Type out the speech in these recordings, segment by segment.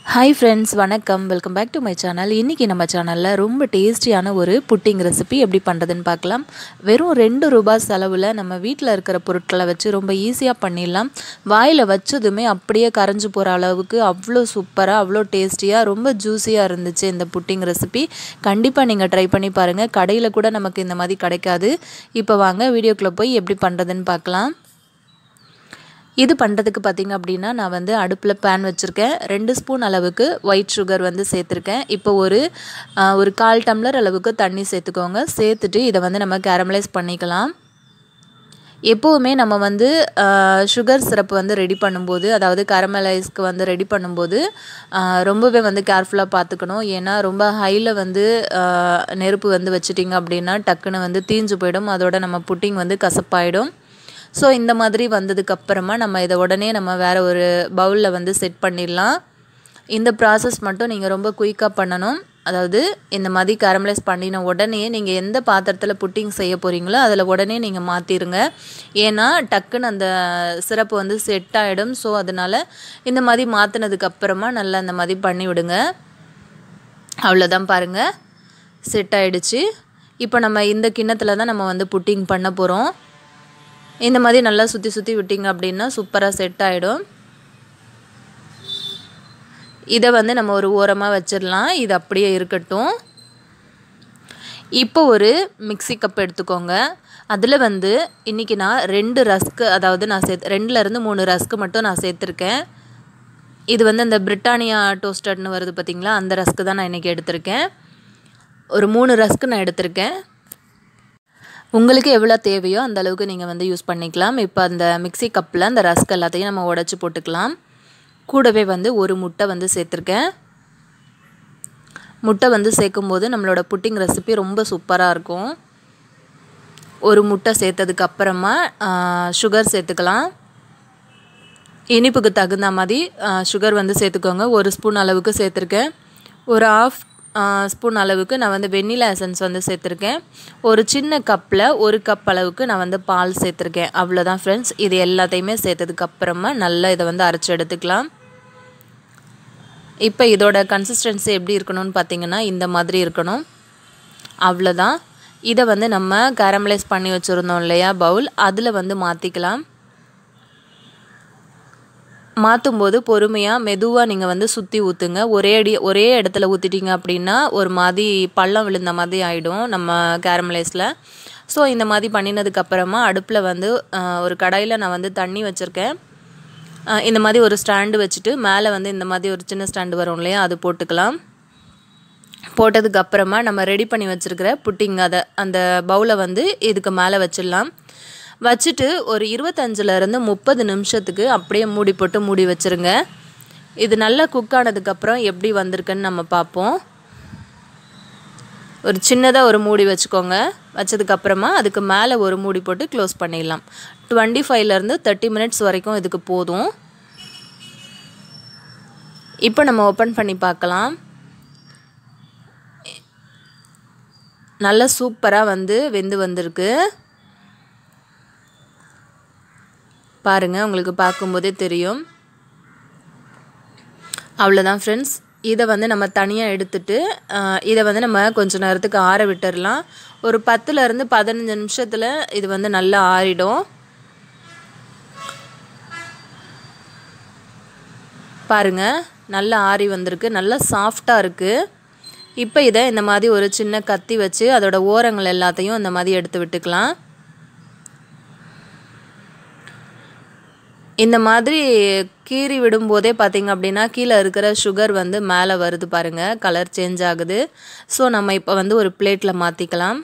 hi friends வணக்கம் welcome back to my channel இன்றைக்கி நம்ம சேனலில் ரொம்ப டேஸ்டியான ஒரு புட்டிங் ரெசிபி எப்படி பண்ணுறதுன்னு பார்க்கலாம் வெறும் ரெண்டு ரூபாய் செலவில் நம்ம வீட்டில் இருக்கிற பொருட்களை வச்சு ரொம்ப ஈஸியாக பண்ணிடலாம் வாயில் வச்சதுமே அப்படியே கரைஞ்சி போகிற அளவுக்கு அவ்வளோ சூப்பராக அவ்வளோ டேஸ்டியாக ரொம்ப ஜூஸியாக இருந்துச்சு இந்த புட்டிங் ரெசிபி கண்டிப்பாக நீங்கள் ட்ரை பண்ணி பாருங்கள் கடையில் கூட நமக்கு இந்த மாதிரி கிடைக்காது இப்போ வாங்க வீடியோக்குள்ளே போய் எப்படி பண்ணுறதுன்னு பார்க்கலாம் இது பண்ணுறதுக்கு பார்த்திங்க அப்படின்னா நான் வந்து அடுப்பில் பேன் வச்சுருக்கேன் ரெண்டு ஸ்பூன் அளவுக்கு ஒயிட் சுகர் வந்து சேர்த்துருக்கேன் இப்போ ஒரு ஒரு கால் டம்ளர் அளவுக்கு தண்ணி சேர்த்துக்கோங்க சேர்த்துட்டு இதை வந்து நம்ம கேரமலைஸ் பண்ணிக்கலாம் எப்போவுமே நம்ம வந்து சுகர் சிரப் வந்து ரெடி பண்ணும்போது அதாவது கேரமலைஸ்க்கு வந்து ரெடி பண்ணும்போது ரொம்பவே வந்து கேர்ஃபுல்லாக பார்த்துக்கணும் ஏன்னா ரொம்ப ஹையில் வந்து நெருப்பு வந்து வச்சிட்டிங்க அப்படின்னா டக்குன்னு வந்து தீஞ்சு போயிடும் அதோட நம்ம புட்டிங் வந்து கசப்பாயிடும் ஸோ இந்த மாதிரி வந்ததுக்கப்புறமா நம்ம இதை உடனே நம்ம வேறு ஒரு பவுலில் வந்து செட் பண்ணிடலாம் இந்த ப்ராசஸ் மட்டும் நீங்கள் ரொம்ப குயிக்காக பண்ணணும் அதாவது இந்த மாதிரி கேரமலைஸ் பண்ணின உடனே நீங்கள் எந்த பாத்திரத்தில் புட்டிங் செய்ய போகிறீங்களோ அதில் உடனே நீங்கள் மாற்றிடுங்க ஏன்னா டக்குன்னு அந்த சிறப்பு வந்து செட் ஆகிடும் ஸோ அதனால் இந்த மாதிரி மாற்றினதுக்கப்புறமா நல்லா அந்த மாதிரி பண்ணி விடுங்க அவ்வளோதான் பாருங்கள் செட் ஆகிடுச்சு இப்போ நம்ம இந்த கிண்ணத்தில் தான் நம்ம வந்து புட்டிங் பண்ண போகிறோம் இந்த மாதிரி நல்லா சுற்றி சுற்றி விட்டிங்க அப்படின்னா சூப்பராக செட் ஆகிடும் இதை வந்து நம்ம ஒரு ஓரமாக வச்சிடலாம் இது அப்படியே இருக்கட்டும் இப்போ ஒரு மிக்சி கப் எடுத்துக்கோங்க அதில் வந்து இன்றைக்கி நான் ரெண்டு ரஸ்க்கு அதாவது நான் சேர்த்து ரெண்டுலேருந்து மூணு ரஸ்க்கு மட்டும் நான் சேர்த்துருக்கேன் இது வந்து அந்த பிரிட்டானியா டோஸ்டட்னு வருது பார்த்திங்களா அந்த ரஸ்க்கு தான் நான் இன்றைக்கி எடுத்திருக்கேன் ஒரு மூணு ரஸ்க்கு நான் எடுத்திருக்கேன் உங்களுக்கு எவ்வளோ தேவையோ அந்த அளவுக்கு நீங்கள் வந்து யூஸ் பண்ணிக்கலாம் இப்போ அந்த மிக்சி கப்பில் அந்த ரஸ்க் எல்லாத்தையும் நம்ம உடச்சி போட்டுக்கலாம் கூடவே வந்து ஒரு முட்டை வந்து சேர்த்துருக்கேன் முட்டை வந்து சேர்க்கும்போது நம்மளோட புட்டிங் ரெசிபி ரொம்ப சூப்பராக இருக்கும் ஒரு முட்டை சேர்த்ததுக்கு அப்புறமா சுகர் சேர்த்துக்கலாம் இனிப்புக்கு தகுந்த மாதிரி சுகர் வந்து சேர்த்துக்கோங்க ஒரு ஸ்பூன் அளவுக்கு சேர்த்துருக்கேன் ஒரு ஆஃப் ஸ்பூன் அளவுக்கு நான் வந்து வெண்ணிலா எசன்ஸ் வந்து சேர்த்துருக்கேன் ஒரு சின்ன கப்பில் ஒரு கப் அளவுக்கு நான் வந்து பால் சேர்த்துருக்கேன் அவ்வளோதான் ஃப்ரெண்ட்ஸ் இது எல்லாத்தையுமே சேர்த்ததுக்கப்புறமா நல்லா இதை வந்து அரைச்சி எடுத்துக்கலாம் இப்போ இதோட கன்சிஸ்டன்சி எப்படி இருக்கணும்னு பார்த்தீங்கன்னா இந்த மாதிரி இருக்கணும் அவ்வளோதான் இதை வந்து நம்ம கேரமலைஸ் பண்ணி வச்சுருந்தோம் இல்லையா பவுல் அதில் வந்து மாற்றிக்கலாம் மாற்றும் போது பொறுமையாக மெதுவாக நீங்கள் வந்து சுற்றி ஊற்றுங்க ஒரே அடி ஒரே இடத்துல ஊற்றிட்டீங்க அப்படின்னா ஒரு மாதிரி பள்ளம் விழுந்த மாதிரி ஆகிடும் நம்ம கேரமலைஸில் ஸோ இந்த மாதிரி பண்ணினதுக்கப்புறமா அடுப்பில் வந்து ஒரு கடாயில் நான் வந்து தண்ணி வச்சுருக்கேன் இந்த மாதிரி ஒரு ஸ்டாண்டு வச்சுட்டு மேலே வந்து இந்த மாதிரி ஒரு சின்ன ஸ்டாண்டு வரும் இல்லையா அது போட்டுக்கலாம் போட்டதுக்கப்புறமா நம்ம ரெடி பண்ணி வச்சுருக்கிற புட்டிங் அதை அந்த பவுலை வந்து இதுக்கு மேலே வச்சிடலாம் வச்சுட்டு ஒரு இருபத்தஞ்சிலேருந்து முப்பது நிமிஷத்துக்கு அப்படியே மூடி போட்டு மூடி வச்சுருங்க இது நல்லா குக் ஆனதுக்கப்புறம் எப்படி வந்திருக்குன்னு நம்ம பார்ப்போம் ஒரு சின்னதாக ஒரு மூடி வச்சுக்கோங்க வச்சதுக்கப்புறமா அதுக்கு மேலே ஒரு மூடி போட்டு க்ளோஸ் பண்ணிடலாம் டுவெண்ட்டி ஃபைவ்லேருந்து தேர்ட்டி மினிட்ஸ் வரைக்கும் இதுக்கு போதும் இப்போ நம்ம ஓப்பன் பண்ணி பார்க்கலாம் நல்லா சூப்பராக வந்து வெந்து வந்திருக்கு பாருங்கள் உங்களுக்கு பார்க்கும்போதே தெரியும் அவ்வளோதான் ஃப்ரெண்ட்ஸ் இதை வந்து நம்ம தனியாக எடுத்துட்டு இதை வந்து நம்ம கொஞ்சம் நேரத்துக்கு ஆற விட்டுடலாம் ஒரு பத்துலேருந்து பதினஞ்சு நிமிஷத்தில் இது வந்து நல்லா ஆறிடும் பாருங்கள் நல்லா ஆறி வந்திருக்கு நல்லா சாஃப்டாக இருக்குது இப்போ இதை இந்த மாதிரி ஒரு சின்ன கத்தி வச்சு அதோட ஓரங்கள் எல்லாத்தையும் இந்த மாதிரி எடுத்து விட்டுக்கலாம் இந்த மாதிரி கீறி விடும்போதே பார்த்திங்க அப்படின்னா கீழே இருக்கிற சுகர் வந்து மேலே வருது பாருங்கள் கலர் சேஞ்ச் ஆகுது ஸோ நம்ம இப்போ வந்து ஒரு பிளேட்டில் மாற்றிக்கலாம்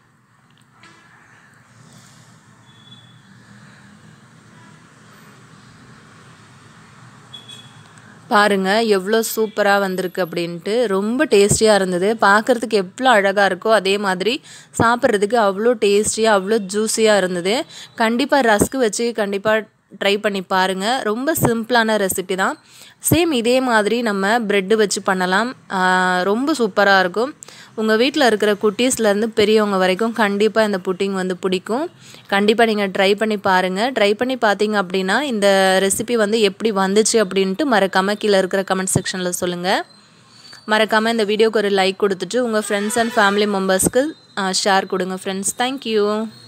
பாருங்கள் எவ்வளோ சூப்பராக வந்திருக்கு அப்படின்ட்டு ரொம்ப டேஸ்டியாக இருந்தது பார்க்குறதுக்கு எவ்வளோ அழகாக இருக்கோ அதே மாதிரி சாப்பிட்றதுக்கு அவ்வளோ டேஸ்டியாக அவ்வளோ ஜூஸியாக இருந்தது கண்டிப்பாக ரஸ்க்கு வச்சு கண்டிப்பாக ட்ரை பண்ணி பாருங்கள் ரொம்ப சிம்பிளான ரெசிபி தான் சேம் இதே மாதிரி நம்ம ப்ரெட்டு வச்சு பண்ணலாம் ரொம்ப சூப்பராக இருக்கும் உங்கள் வீட்டில் இருக்கிற குட்டீஸ்லேருந்து பெரியவங்க வரைக்கும் கண்டிப்பாக இந்த புட்டிங் வந்து பிடிக்கும் கண்டிப்பாக நீங்கள் ட்ரை பண்ணி பாருங்கள் ட்ரை பண்ணி பார்த்தீங்க அப்படின்னா இந்த ரெசிபி வந்து எப்படி வந்துச்சு அப்படின்ட்டு மறக்காமல் கீழே இருக்கிற கமெண்ட் செக்ஷனில் சொல்லுங்கள் மறக்காமல் இந்த வீடியோக்கு ஒரு லைக் கொடுத்துட்டு உங்கள் ஃப்ரெண்ட்ஸ் அண்ட் ஃபேமிலி மெம்பர்ஸ்க்கு ஷேர் கொடுங்க ஃப்ரெண்ட்ஸ் தேங்க்யூ